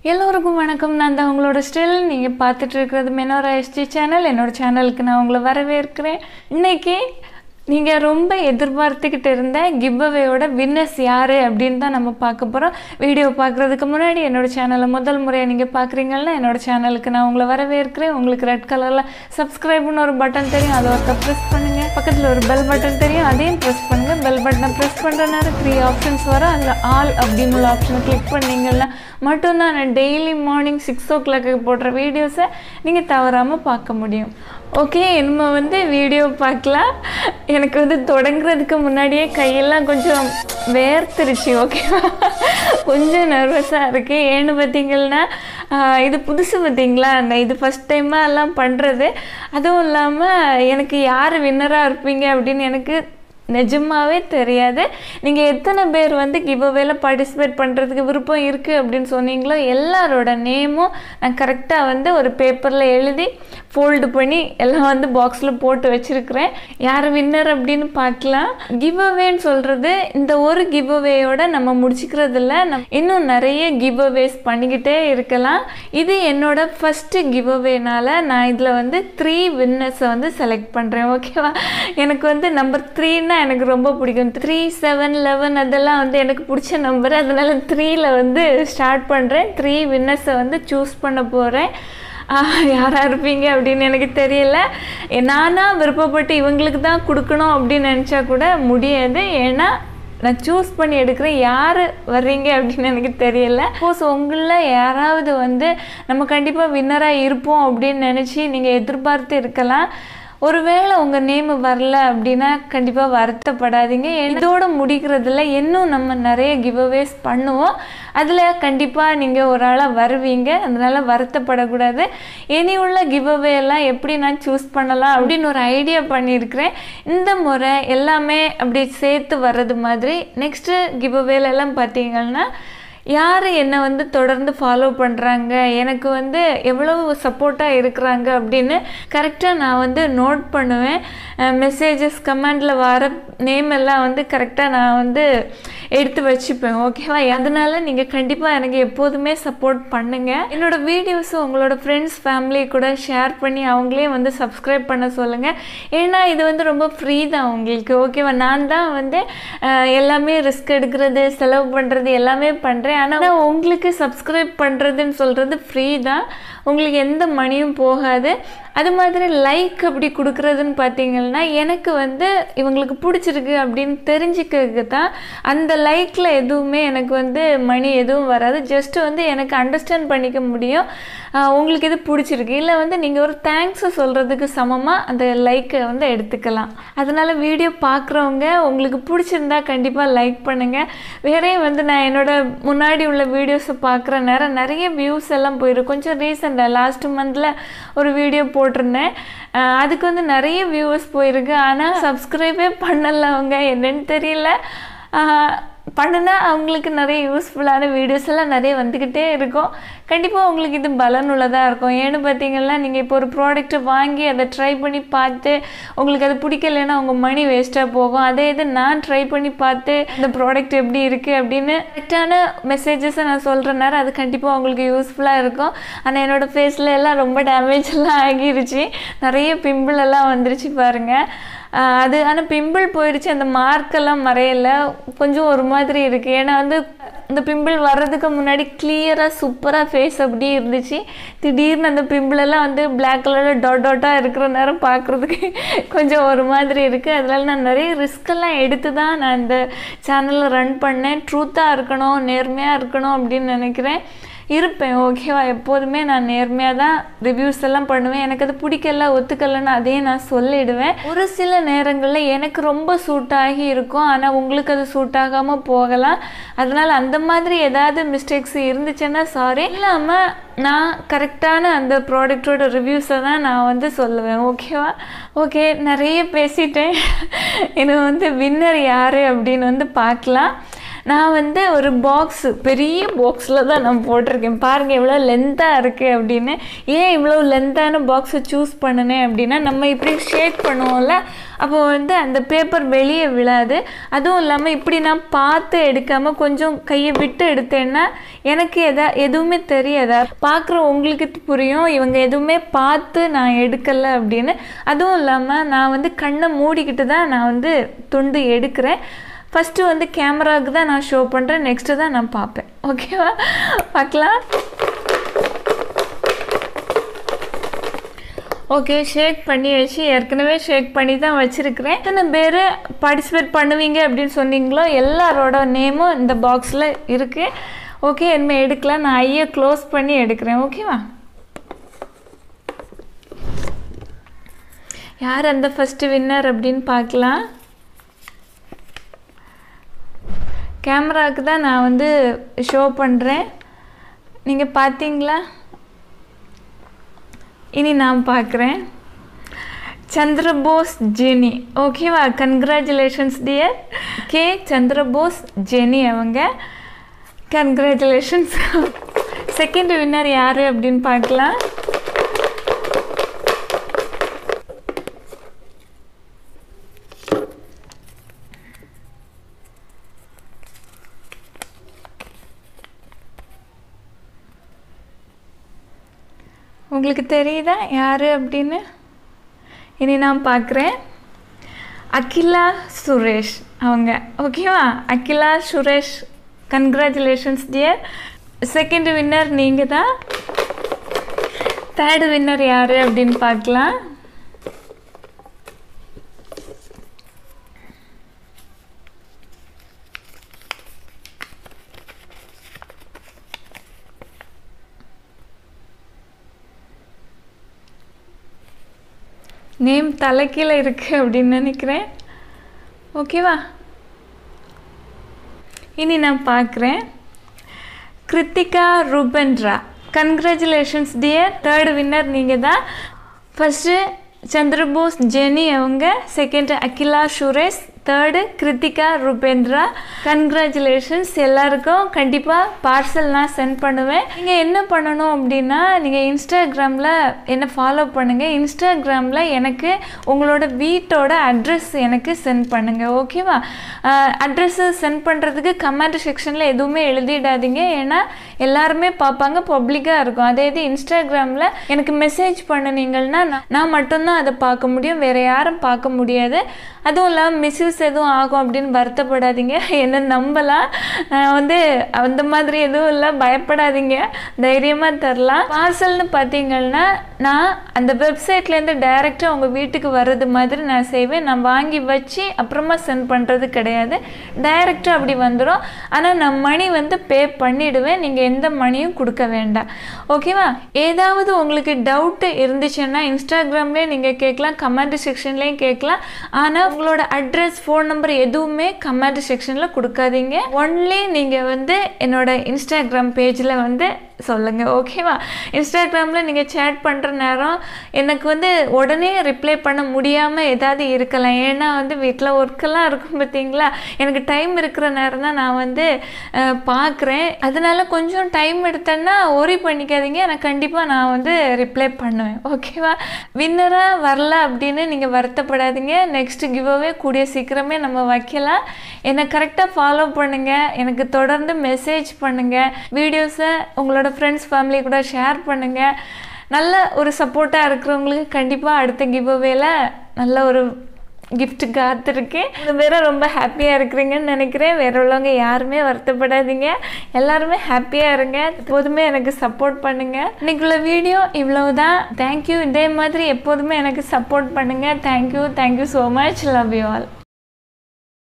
எல்லோருக்கும் வணக்கம் நான் தான் உங்களோட ஸ்டில் நீங்கள் பார்த்துட்டு இருக்கிறது மெனோரா எஸ்டி சேனல் என்னோட சேனலுக்கு நான் உங்களை வரவேற்கிறேன் இன்னைக்கு நீங்கள் ரொம்ப எதிர்பார்த்துக்கிட்டு இருந்த கிவ்அவேயோட வின்னர்ஸ் யார் அப்படின்னு தான் நம்ம பார்க்க போகிறோம் வீடியோ பார்க்குறதுக்கு முன்னாடி என்னோட சேனலை முதல் முறையாக நீங்கள் பார்க்குறீங்கன்னா என்னோட சேனலுக்கு நான் உங்களை வரவேற்கிறேன் உங்களுக்கு ரெட் கலரில் சப்ஸ்கிரைப்னு ஒரு பட்டன் தெரியும் அதை ஒருக்க ப்ரெஸ் பண்ணுங்கள் பக்கத்தில் ஒரு பெல் பட்டன் தெரியும் அதையும் ப்ரெஸ் பண்ணுங்கள் பெல் பட்டனை ப்ரெஸ் பண்ணுற நேரம் த்ரீ ஆப்ஷன்ஸ் வரும் அதில் ஆல் அப்படின்னு உள்ள ஆப்ஷனை கிளிக் பண்ணிங்கன்னா மட்டும்தான் நான் daily morning six o'clock போடுற வீடியோஸை நீங்கள் தவறாமல் பார்க்க முடியும் ஓகே நம்ம வந்து வீடியோ பார்க்கலாம் எனக்கு வந்து தொடங்குறதுக்கு முன்னாடியே கையெல்லாம் கொஞ்சம் வேர்த்துருச்சு ஓகேவா கொஞ்சம் நர்வஸாக இருக்குது ஏன்னு பார்த்தீங்கன்னா ஆஹ், இது புதுசு பார்த்தீங்களா அந்த இது ஃபஸ்ட் டைமாக எல்லாம் பண்ணுறது அதுவும் இல்லாமல் எனக்கு யார் வின்னராக இருப்பீங்க அப்படின்னு எனக்கு நிஜமாவே தெரியாது நீங்கள் எத்தனை பேர் வந்து கிவ்அவேல பார்ட்டிசிபேட் பண்ணுறதுக்கு விருப்பம் இருக்குது அப்படின்னு சொன்னீங்களோ எல்லாரோட நேமும் நான் கரெக்டாக வந்து ஒரு பேப்பரில் எழுதி ஃபோல்டு பண்ணி எல்லாம் வந்து பாக்ஸில் போட்டு வச்சுருக்கிறேன் யார் வின்னர் அப்படின்னு பார்க்கலாம் கிவ்அவேன்னு சொல்கிறது இந்த ஒரு கிவ்அவேயோட நம்ம முடிச்சுக்கிறது இல்லை நம்ம இன்னும் நிறைய கிவ்அவேஸ் பண்ணிக்கிட்டே இருக்கலாம் இது என்னோட ஃபஸ்ட்டு கிவ்அவேனால நான் இதில் வந்து த்ரீ வின்னர்ஸை வந்து செலக்ட் பண்ணுறேன் ஓகேவா எனக்கு வந்து நம்பர் த்ரீன்னா எனக்கு ரொம்ப பிடிக்கும் த்ரீ செவன் லெவன் அதெல்லாம் வந்து எனக்கு பிடிச்ச நம்பர் அதனால த்ரீல வந்து ஸ்டார்ட் பண்ணுறேன் த்ரீ வின்னர்ஸை வந்து சூஸ் பண்ண போகிறேன் யாராக இருப்பீங்க அப்படின்னு எனக்கு தெரியல நானாக விருப்பப்பட்டு இவங்களுக்கு தான் கொடுக்கணும் அப்படின்னு நினச்சா கூட முடியாது ஏன்னா நான் சூஸ் பண்ணி எடுக்கிறேன் யார் வர்றீங்க அப்படின்னு எனக்கு தெரியல சப்போஸ் உங்களில் யாராவது வந்து நம்ம கண்டிப்பாக வின்னராக இருப்போம் அப்படின்னு நினச்சி நீங்கள் எதிர்பார்த்து இருக்கலாம் ஒருவேளை உங்கள் நேம் வரல அப்படின்னா கண்டிப்பாக வருத்தப்படாதீங்க இதோட முடிக்கிறதுல இன்னும் நம்ம நிறைய கிவ்அவேஸ் பண்ணுவோம் அதில் கண்டிப்பாக நீங்கள் ஒரு ஆளாக வருவீங்க அதனால் வருத்தப்படக்கூடாது இனி உள்ள கிவ்அவே எல்லாம் எப்படி நான் சூஸ் பண்ணலாம் அப்படின்னு ஒரு ஐடியா பண்ணியிருக்கிறேன் இந்த முறை எல்லாமே அப்படி சேர்த்து வர்றது மாதிரி நெக்ஸ்ட்டு கிவ்அவேல எல்லாம் பார்த்தீங்கன்னா யார் என்னை வந்து தொடர்ந்து ஃபாலோ பண்ணுறாங்க எனக்கு வந்து எவ்வளவு சப்போர்ட்டாக இருக்கிறாங்க அப்படின்னு கரெக்டாக நான் வந்து நோட் பண்ணுவேன் மெசேஜஸ் கமெண்டில் வர நேம் எல்லாம் வந்து கரெக்டாக நான் வந்து எடுத்து வச்சுப்பேன் ஓகேவா அதனால நீங்கள் கண்டிப்பாக எனக்கு எப்போதுமே சப்போர்ட் பண்ணுங்கள் என்னோட வீடியோஸை உங்களோட ஃப்ரெண்ட்ஸ் ஃபேமிலி கூட ஷேர் பண்ணி அவங்களே வந்து சப்ஸ்கிரைப் பண்ண சொல்லுங்கள் ஏன்னா இது வந்து ரொம்ப ஃப்ரீ தான் உங்களுக்கு ஓகேவா நான் தான் வந்து அஹ், எல்லாமே ரிஸ்க் எடுக்கிறது செலவு பண்ணுறது எல்லாமே பண்ணுறேன் ஆனால் உங்களுக்கு சப்ஸ்கிரைப் பண்ணுறதுன்னு சொல்கிறது ஃப்ரீ தான் உங்களுக்கு எந்த மணியும் போகாது அது மாதிரி லைக் அப்படி கொடுக்குறதுன்னு பார்த்தீங்கன்னா எனக்கு வந்து இவங்களுக்கு பிடிச்சிருக்கு அப்படின்னு தெரிஞ்சுக்கிறதுக்கு தான் அந்த லைக்கில் எதுவுமே எனக்கு வந்து மணி எதுவும் வராது ஜஸ்ட் வந்து எனக்கு அண்டர்ஸ்டாண்ட் பண்ணிக்க முடியும் ஆஹ் உங்களுக்கு இது பிடிச்சிருக்கு இல்லை வந்து நீங்கள் ஒரு தேங்க்ஸை சொல்கிறதுக்கு சமமாக அந்த லைக்கை வந்து எடுத்துக்கலாம் அதனால் வீடியோ பார்க்குறவங்க உங்களுக்கு பிடிச்சிருந்தா கண்டிப்பாக லைக் பண்ணுங்கள் வேறையும் வந்து நான் என்னோட முன்னாடி உள்ள வீடியோஸை பார்க்குற நேரம் நிறைய வியூஸ் எல்லாம் போயிருக்கு கொஞ்சம் ரீசெண்டாக லாஸ்ட் மந்தில் ஒரு வீடியோ போட்டிருந்தேன் ஆஹ் அதுக்கு வந்து நிறைய வியூவர்ஸ் போயிருக்கு ஆனால் சப்ஸ்கிரைபே பண்ணல அவங்க என்னன்னு தெரியல ஆஹ் பண்ணுனா அவங்களுக்கு நிறைய யூஸ்ஃபுல்லான வீடியோஸ் எல்லாம் நிறைய வந்துக்கிட்டே இருக்கும் கண்டிப்பாக உங்களுக்கு இது பலனுள்ளதாக இருக்கும் ஏன்னு பார்த்தீங்கன்னா நீங்கள் இப்போ ஒரு ப்ராடக்ட்டை வாங்கி அதை ட்ரை பண்ணி பார்த்து உங்களுக்கு அது பிடிக்கலைன்னா உங்கள் மணி வேஸ்ட்டாக போகும் அதே இது நான் ட்ரை பண்ணி பார்த்து இந்த ப்ராடக்ட் எப்படி இருக்குது அப்படின்னு கரெக்டான மெசேஜஸை நான் சொல்கிற நேரம் அது கண்டிப்பாக உங்களுக்கு யூஸ்ஃபுல்லாக இருக்கும் ஆனால் என்னோடய ஃபேஸில் எல்லாம் ரொம்ப டேமேஜ் எல்லாம் ஆகிருச்சு நிறைய பிம்பிள் எல்லாம் வந்துருச்சு பாருங்கள் ஆஹ் அது ஆனால் பிம்பிள் போயிடுச்சு அந்த மார்க்கெல்லாம் மறையல கொஞ்சம் ஒரு மாதிரி இருக்குது ஏன்னா வந்து இந்த பிம்பிள் வர்றதுக்கு முன்னாடி கிளியராக சூப்பராக ஃபேஸ் அப்படி இருந்துச்சு திடீர்னு அந்த பிம்பிள் எல்லாம் வந்து பிளாக் கலரில் டாட் டாட்டாக இருக்கிற நேரம் பார்க்குறதுக்கு கொஞ்சம் ஒரு மாதிரி இருக்குது அதனால நான் நிறைய ரிஸ்கெல்லாம் எடுத்து தான் நான் இந்த சேனலை ரன் பண்ணேன் ட்ரூத்தாக இருக்கணும் நேர்மையாக இருக்கணும் அப்படின்னு நினைக்கிறேன் இருப்பேன் ஓகேவா எப்போதுமே நான் நேர்மையாக தான் ரிவ்யூஸ் எல்லாம் பண்ணுவேன் எனக்கு அது பிடிக்கல ஒத்துக்கலைன்னு அதையும் நான் சொல்லிடுவேன் ஒரு சில நேரங்களில் எனக்கு ரொம்ப சூட் ஆகி இருக்கும் ஆனால் உங்களுக்கு அது சூட் ஆகாமல் போகலாம் அதனால் அந்த மாதிரி ஏதாவது மிஸ்டேக்ஸ் இருந்துச்சுன்னா சாரி இல்லாமல் நான் கரெக்டான அந்த ப்ராடக்டோட ரிவ்யூஸை தான் நான் வந்து சொல்லுவேன் ஓகேவா ஓகே நிறைய பேசிட்டேன் எனக்கு வந்து வின்னர் யார் அப்படின்னு வந்து பார்க்கலாம் நான் வந்து ஒரு பாக்ஸ் பெரிய பாக்ஸில் தான் நான் போட்டிருக்கேன் பாருங்கள் எவ்வளோ லென்த்தாக இருக்குது அப்படின்னு ஏன் இவ்வளோ லென்த்தான பாக்ஸை சூஸ் பண்ணினேன் அப்படின்னா நம்ம இப்படி ஷேக் பண்ணுவோம்ல அப்போ வந்து அந்த பேப்பர் வெளியே விழாது அதுவும் இல்லாமல் இப்படி நான் பார்த்து எடுக்காமல் கொஞ்சம் கையை விட்டு எடுத்தேன்னா எனக்கு எதா எதுவுமே தெரியாதா பார்க்குற உங்களுக்கு புரியும் இவங்க எதுவுமே பார்த்து நான் எடுக்கலை அப்படின்னு அதுவும் இல்லாமல் நான் வந்து கண்ணை மூடிக்கிட்டு தான் நான் வந்து துண்டு எடுக்கிறேன் ஃபஸ்ட்டு வந்து கேமராவுக்கு தான் நான் ஷோ பண்ணுறேன் நெக்ஸ்ட்டு தான் நான் பார்ப்பேன் ஓகேவா பார்க்கலாம் ஓகே ஷேக் பண்ணி வச்சு ஏற்கனவே ஷேக் பண்ணி தான் வச்சுருக்கிறேன் எத்தனை பேர் பார்ட்டிசிபேட் பண்ணுவீங்க அப்படின்னு சொன்னீங்களோ எல்லாரோட நேமும் இந்த பாக்ஸில் இருக்குது ஓகே இனிமேல் எடுக்கலாம் நான் ஐயை க்ளோஸ் பண்ணி எடுக்கிறேன் ஓகேவா யார் அந்த ஃபஸ்ட்டு வின்னர் அப்படின்னு பார்க்கலாம் கேமராவுக்கு தான் நான் வந்து ஷோ பண்ணுறேன் நீங்கள் பார்த்தீங்களா இனி நான் பார்க்குறேன் சந்திரபோஸ் ஜெனி ஓகேவா congratulations dear K Chandrabose Jeni அவங்க கங்க்ராச்சுலேஷன்ஸ் செகண்ட் வின்னர் யார் அப்படின்னு பார்க்கலாம் உங்களுக்கு தெரியுதா யார் அப்படின்னு இனி நான் பார்க்குறேன் அகிலா சுரேஷ் அவங்க ஓகேவா Akila Suresh congratulations dear second winner நீங்கள் தான் தேர்டு வின்னர் யார் அப்படின்னு பார்க்கலாம் நேம் தலைக்கீழ இருக்குது அப்படின்னு நினைக்கிறேன் ஓகேவா இனி நான் பார்க்குறேன் Kiruthika Rupendra congratulations dear third winner நீங்கள் தான் ஃபஸ்ட்டு சந்திரபோஸ் ஜெனி அவங்க second Akila Suresh third Kiruthika Rupendra congratulations எல்லாருக்கும் கண்டிப்பாக பார்சல் நான் சென்ட் பண்ணுவேன் நீங்கள் என்ன பண்ணணும் அப்படின்னா நீங்கள் இன்ஸ்டாகிராமில் என்னை ஃபாலோ பண்ணுங்கள் இன்ஸ்டாகிராமில் எனக்கு உங்களோட வீட்டோட அட்ரஸ் எனக்கு சென்ட் பண்ணுங்கள் ஓகேவா அட்ரஸ்ஸு சென்ட் பண்ணுறதுக்கு கமெண்ட் செக்ஷனில் எதுவுமே எழுதிடாதீங்க ஏன்னா எல்லாருமே பார்ப்பாங்க பப்ளிக்காக இருக்கும் அதே இது இன்ஸ்டாகிராமில் எனக்கு மெசேஜ் பண்ணினீங்கன்னா நான் நான் மட்டும்தான் அதை பார்க்க முடியும் வேறு யாரும் பார்க்க முடியாது அதுவும் இல்லாமல் மிஸ்யூஸ் எதுவும் ஆகும் அப்படின்னு வருத்தப்படாதீங்க என்ன நம்பலாம் நான் வந்து அந்த மாதிரி எதுவும் இல்லை பயப்படாதீங்க தைரியமாக தரலாம் பார்சல்னு பார்த்தீங்கன்னா நான் அந்த வெப்சைட்லேருந்து டைரெக்டாக உங்கள் வீட்டுக்கு வர்றது மாதிரி நான் செய்வேன் நான் வாங்கி வச்சு அப்புறமா சென்ட் பண்ணுறது கிடையாது டைரெக்டாக அப்படி வந்துடும் ஆனால் நான் மணி வந்து பே பண்ணிவிடுவேன் நீங்கள் எந்த மணியும் கொடுக்க வேண்டாம் ஓகேவா ஏதாவது உங்களுக்கு டவுட்டு இருந்துச்சுன்னா இன்ஸ்டாகிராம்லேயே நீங்கள் கேட்கலாம் கமெண்ட் செக்ஷன்லேயும் கேட்கலாம் ஆனால் உங்களோட அட்ரஸ் ஃபோன் நம்பர் எதுவுமே கமெண்ட் செக்ஷனில் கொடுக்காதீங்க ஒன்லி நீங்கள் வந்து என்னோட இன்ஸ்டாகிராம் பேஜில் வந்து சொல்லுங்கள் ஓகேவா இன்ஸ்டாகிராமில் நீங்கள் சேட் பண்ணுற நேரம் எனக்கு வந்து உடனே ரிப்ளை பண்ண முடியாமல் ஏதாவது இருக்கலாம் ஏன்னா வந்து வீட்டில் ஒர்க்கெல்லாம் இருக்கும் பார்த்தீங்களா எனக்கு டைம் இருக்கிற நேரம் தான் நான் வந்து பார்க்குறேன் அதனால கொஞ்சம் டைம் எடுத்தேன்னா ஒரி பண்ணிக்காதீங்க எனக்கு கண்டிப்பாக நான் வந்து ரிப்ளை பண்ணுவேன் ஓகேவா வின்னராக வரல அப்படின்னு நீங்கள் வருத்தப்படாதீங்க நெக்ஸ்ட் கிவ்அவே கூடிய சீக்கிரமே நம்ம வைக்கலாம் என்னை கரெக்டாக ஃபாலோ பண்ணுங்கள் எனக்கு தொடர்ந்து மெசேஜ் பண்ணுங்கள் வீடியோஸை உங்களோட ஃப்ரெண்ட்ஸ் ஃபேமிலி கூட ஷேர் பண்ணுங்கள் நல்ல ஒரு சப்போர்ட்டாக இருக்கிறவங்களுக்கு கண்டிப்பாக அடுத்த கிவ்அவேல நல்ல ஒரு கிஃப்ட் காத்திருக்கேன் இது வேற ரொம்ப ஹாப்பியாக இருக்கிறீங்கன்னு நினைக்கிறேன் வேற உள்ளவங்க யாருமே வருத்தப்படாதீங்க எல்லாருமே ஹாப்பியாக இருங்க எப்போதுமே எனக்கு சப்போர்ட் பண்ணுங்க இன்னைக்குள்ள வீடியோ இவ்வளவுதான் தேங்க்யூ இதே மாதிரி எப்போதுமே எனக்கு சப்போர்ட் பண்ணுங்க thank you thank you so much love you all